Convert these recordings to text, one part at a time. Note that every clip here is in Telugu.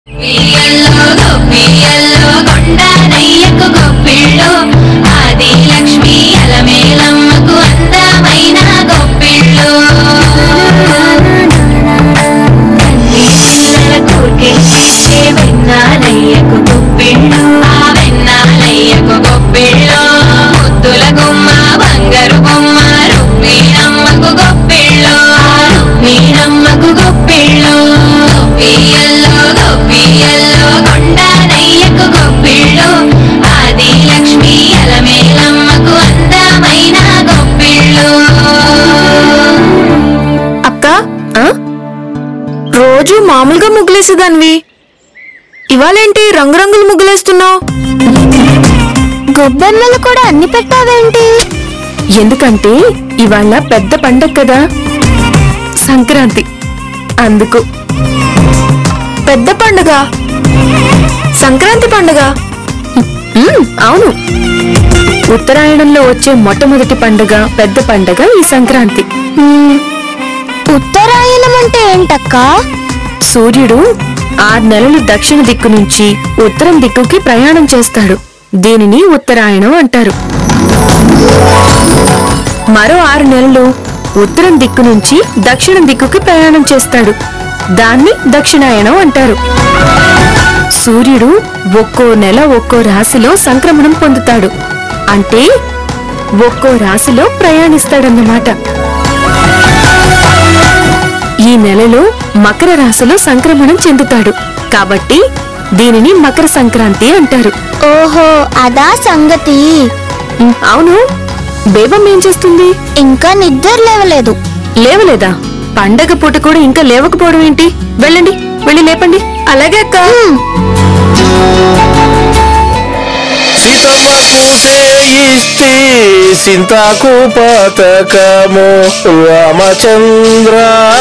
పియ్యల్లో గొప్పియ్యల్లో కొండనయ్యకు గొప్పిళ్ళు ఆది లక్ష్మి అలమేలమ్మకు అందమైన గొప్పిళ్ళు కన్ని పిల్లల కూర్కెళ్ళే వెన్నాలయ్యకు గొప్పిళ్ళు ఆ వెన్నాలయ్యకు గొప్పిళ్ళు ముద్దుల గుమ్మ బంగారు బొమ్మ రుక్మిణమ్మకు గొప్పిళ్ళు ఆ రుక్మిణమ్మకు గొప్పిళ్ళు గొప్పియ్యల్లో గొప్పియ్యల్లో కొండనయ్యకు గొప్పిళ్ళు ఆది లక్ష్మి అలమేలమ్మకు అందమైన గొప్పిళ్ళు అక్క ఆ? రోజు మామూలుగా ముగ్గులేసేదానివి ఇవాళేంటి రంగురంగులు ముగ్గులేస్తున్నావు గొబ్బెమ్మలు కూడా అన్ని పెట్టావేంటి ఎందుకంటే ఇవాళ పెద్ద పండగ కదా సంక్రాంతి అందుకు పెద్ద పండుగ సంక్రాంతి పండుగ మ్మ్, అవును ఉత్తరాయణంలో వచ్చే మొట్టమొదటి పండుగ పెద్ద పండుగ ఈ సంక్రాంతి మ్మ్. ఉత్తరాయణం అంటే ఏంటక్కా సూర్యుడు ఆరు నెలలు దక్షిణ దిక్కు నుంచి ఉత్తరం దిక్కుకి ప్రయాణం చేస్తాడు దీనిని ఉత్తరాయణం అంటారు మరో ఆరు నెలలు ఉత్తరం దిక్కు నుంచి దక్షిణం దిక్కుకి ప్రయాణం చేస్తాడు దాన్ని దక్షిణాయనం అంటారు సూర్యుడు ఒక్కో నెల ఒక్కో రాశిలో సంక్రమణం పొందుతాడు అంటే ఒక్కో రాశిలో ప్రయాణిస్తాడన్నమాట ఈ నెలలో మకర రాశిలో సంక్రమణం చెందుతాడు కాబట్టి దీనిని మకర సంక్రాంతి అంటారు ఓహో అదా సంగతి ఉమ్, అవును బేబం ఏం చేస్తుంది ఇంకా నిద్ర లేవలేదు లేవలేదా పండగ పూట కూడా ఇంకా లేవకపోవడం ఏంటి వెళ్ళండి వెళ్ళి లేపండి అలాగే అక్క సీతమ్మకు చేయిస్తే సింతాకు పతకము రామచంద్ర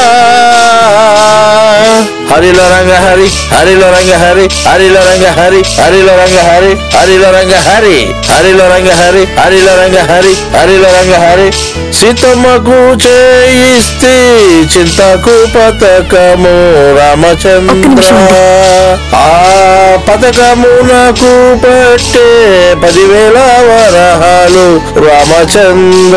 హరిల రంగ హరి హరిల రంగ హరి హరిల రంగ హరి హరిల రంగ హరి హరిల రంగ హరి హరిల రంగ హరి హరిల రంగ హరి హరిల రంగ హరి సీతమ్మకు చేయిస్తే చింతకు పతకము రామచంద్ర ఆ పథకమునకు పట్టే పదివేల వరహాలు రామచంద్ర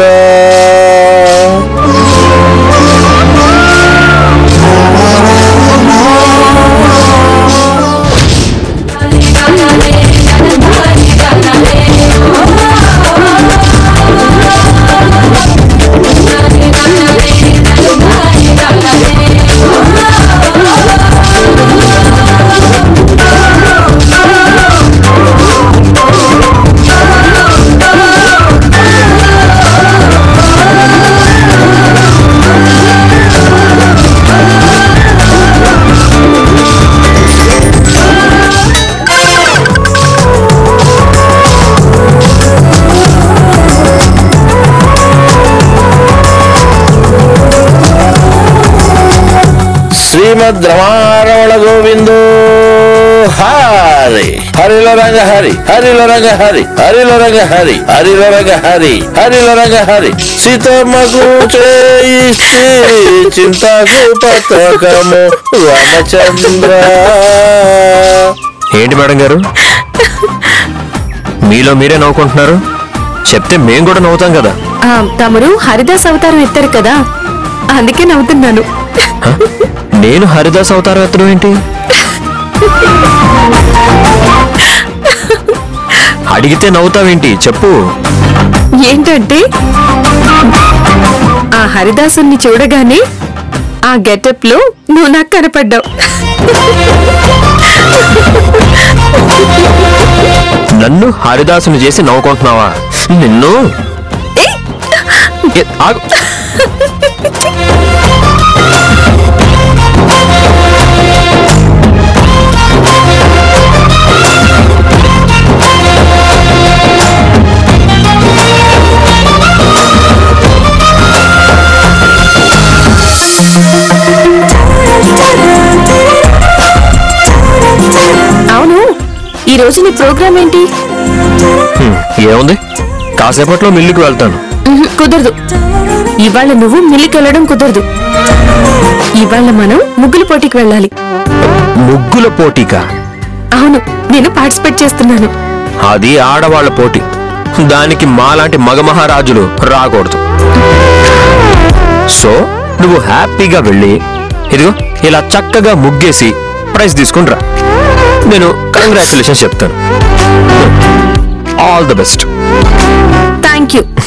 శ్రీమద్ రమారమణ గోవిందో హరి హరిల రంగ హరి హరిల రంగ హరి హరిల రంగ హరి హరిల రంగ హరి హరిల రంగ హరి సీతమ్మకు చేయిస్తే చింతకు పతకము రామచంద్ర ఏంటి మేడం గారు మీలో మీరే నవ్వుకుంటున్నారు చెప్తే మేం కూడా నవ్వుతాం కదా ఆ, తమరు హరిదాస్ అవతారం ఎత్తారు కదా అందుకే నవ్వుతున్నాను హ? నేను హరిదాస్ అవతారం ఎత్తడం ఏంటి అడిగితే నవ్వుతావేంటి చెప్పు ఏంటంటే ఆ హరిదాసుని చూడగానే ఆ గెటప్ లో నువ్వు నాకు కనపడ్డావు నన్ను హరిదాసుని చేసి నవ్వుకుంటున్నావా నిన్ను ఏ, ఆగు. అవును ఈ రోజు నీ ప్రోగ్రామ్ ఏంటి హ్మ్, ఏముంది కాసేపట్లో మిల్లుకి వెళ్తాను ఉహు, కుదరదు ఇవాళ నువ్వు మిల్లికి వెళ్ళడం కుదరదు ఇవాళ మనం ముగ్గులు పోటీకి వెళ్ళాలి ముగ్గుల పోటీకా అవును నేను పార్టిసిపేట్ చేస్తున్నాను అది ఆడవాళ్ల పోటీ దానికి మాలాంటి మగ మహారాజులు రాకూడదు సో నువ్వు హ్యాపీగా వెళ్ళి ఇదిగో ఇలా చక్కగా ముగ్గేసి ప్రైజ్ తీసుకుని రా నేను కంగ్రాచులేషన్స్ చెప్తాను all the best thank you